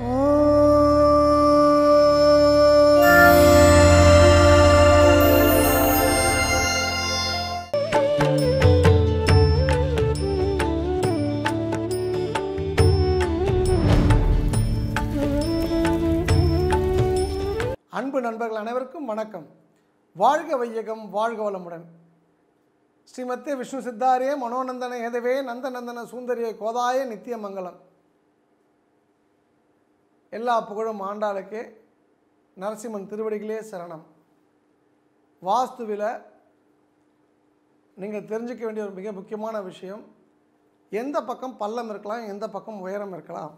அன்பு நண்பர்கள் அனைவருக்கும் வணக்கம் வாழ்க வையகம் வாழ்க வளமுடன் ஸ்ரீமத்தே விஷ்ணு சித்தாரே மனோநந்தன ஏதவே நந்தநந்தன சூந்தரிய கோதாய நித்திய மங்கலம் எல்லா புகழும் ஆண்டாளுக்கே நரசிம்மன் திருவடிகளே சரணம் வாஸ்துவில் நீங்கள் தெரிஞ்சுக்க வேண்டிய ஒரு மிக முக்கியமான விஷயம் எந்த பக்கம் பள்ளம் இருக்கலாம் எந்த பக்கம் உயரம் இருக்கலாம்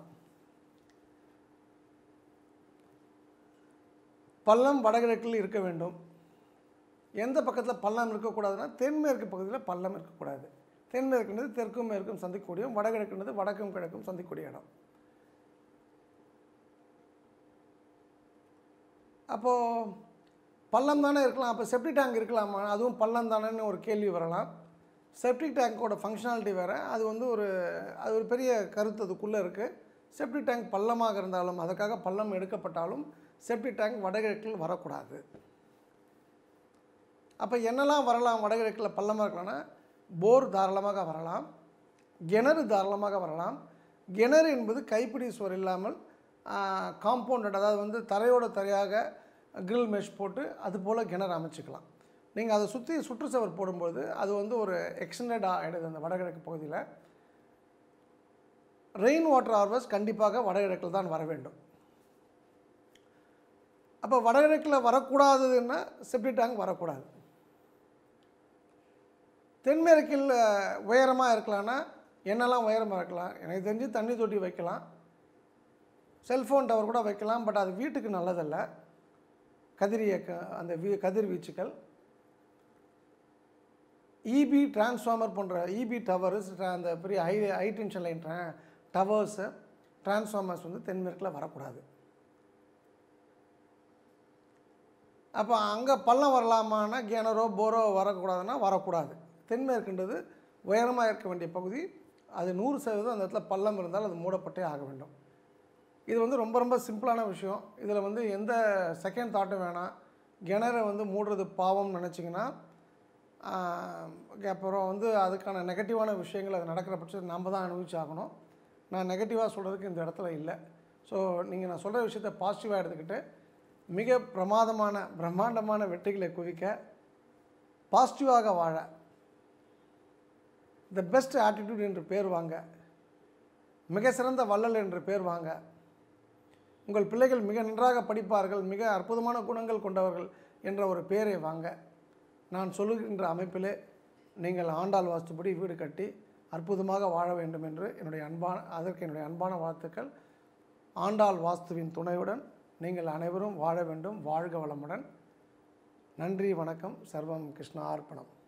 பள்ளம் வடகிழக்கில் இருக்க வேண்டும் எந்த பக்கத்தில் பள்ளம் இருக்கக்கூடாதுன்னா தென்மேற்கு பகுதியில் பள்ளம் இருக்கக்கூடாது தென்மேற்குன்றது தெற்கும் மேற்கும் சந்திக்கக்கூடிய வடகிழக்குன்றது வடக்கும் கிழக்கும் சந்திக்கக்கூடிய இடம் அப்போது பள்ளம் தானே இருக்கலாம் அப்போ செப்டிக் டேங்க் இருக்கலாமா அதுவும் பள்ளம் தானேன்னு ஒரு கேள்வி வரலாம் செப்டிக் டேங்கோட ஃபங்க்ஷனாலிட்டி வேறு அது வந்து ஒரு அது ஒரு பெரிய கருத்து அதுக்குள்ளே இருக்குது செப்டிக் டேங்க் பள்ளமாக இருந்தாலும் அதற்காக பள்ளம் எடுக்கப்பட்டாலும் செப்டிக் டேங்க் வடகிழக்கில் வரக்கூடாது அப்போ என்னெல்லாம் வரலாம் வடகிழக்கில் பள்ளமாக இருக்கலாம்னா போர் தாராளமாக வரலாம் கிணறு தாராளமாக வரலாம் கிணறு என்பது கைப்பிடி சுவர் இல்லாமல் காம்பவுண்டட் அதாவது வந்து தரையோட தரையாக கிரில் மெஷ் போட்டு அது போல் கிணறு அமைச்சிக்கலாம் நீங்கள் அதை சுற்றி சுற்றுச்சுவர் போடும்போது அது வந்து ஒரு எக்ஸ்டெண்டட் ஆகிடுது அந்த வடகிழக்கு பகுதியில் ரெயின் வாட்டர் ஹார்வெஸ்ட் கண்டிப்பாக வடகிழக்கில் தான் வர வேண்டும் அப்போ வடகிழக்கில் வரக்கூடாதுன்னா செப்டிக் டேங்க் வரக்கூடாது தென்மேற்கில் உயரமாக இருக்கலாம்னா என்னெல்லாம் உயரமாக இருக்கலாம் எனக்கு தெரிஞ்சு தண்ணி தொட்டி வைக்கலாம் செல்ஃபோன் டவர் கூட வைக்கலாம் பட் அது வீட்டுக்கு நல்லதல்ல கதிரிய க- அந்த வீ கதிர்வீச்சுக்கள் இபி டிரான்ஸ்ஃபார்மர் போன்ற இபி டவர்ஸ் அந்த பெரிய high high tension line towers transformers வந்து தென்மேற்கில் வரக்கூடாது அப்போ அங்கே பள்ளம் வரலாமான்னா கிணறோ போரோ வரக்கூடாதுன்னா வரக்கூடாது தென்மேற்குன்றது உயரமாக இருக்க வேண்டிய பகுதி அது நூறு சதவீதம் அந்த இடத்துல பள்ளம் இருந்தால் அது மூடப்பட்டே ஆக வேண்டும் இது வந்து ரொம்ப ரொம்ப சிம்பிளான விஷயம் இதில் வந்து எந்த செகண்ட் தாட்டும் வேணாம் கிணறை வந்து மூடுறது பாவம்னு நினச்சிங்கன்னா அப்புறம் வந்து அதுக்கான நெகட்டிவான விஷயங்கள் அது நடக்கிற பட்சத்தில் நம்ம தான் அனுபவிச்சு ஆகணும் நான் நெகட்டிவாக சொல்கிறதுக்கு இந்த இடத்துல இல்லை ஸோ நீங்கள் நான் சொல்கிற விஷயத்த பாசிட்டிவாக எடுத்துக்கிட்டு மிக பிரமாதமான பிரம்மாண்டமான வெற்றிகளை குவிக்க பாசிட்டிவாக வாழ த பெஸ்ட் ஆட்டிடியூட் என்று பேர் வாங்க மிக சிறந்த வள்ளல் என்று பேர் வாங்க உங்கள் பிள்ளைகள் மிக நன்றாக படிப்பார்கள் மிக அற்புதமான குணங்கள் கொண்டவர்கள் என்ற ஒரு பெயரை வாங்க நான் சொல்லுகின்ற அமைப்பிலே நீங்கள் ஆண்டாள் வாஸ்துப்படி வீடு கட்டி அற்புதமாக வாழ வேண்டும் என்று என்னுடைய அன்பான அதற்கு என்னுடைய அன்பான வாழ்த்துக்கள் ஆண்டாள் வாஸ்துவின் துணையுடன் நீங்கள் அனைவரும் வாழ வேண்டும் வாழ்க வளமுடன் நன்றி வணக்கம் சர்வம் கிருஷ்ணா அர்ப்பணம்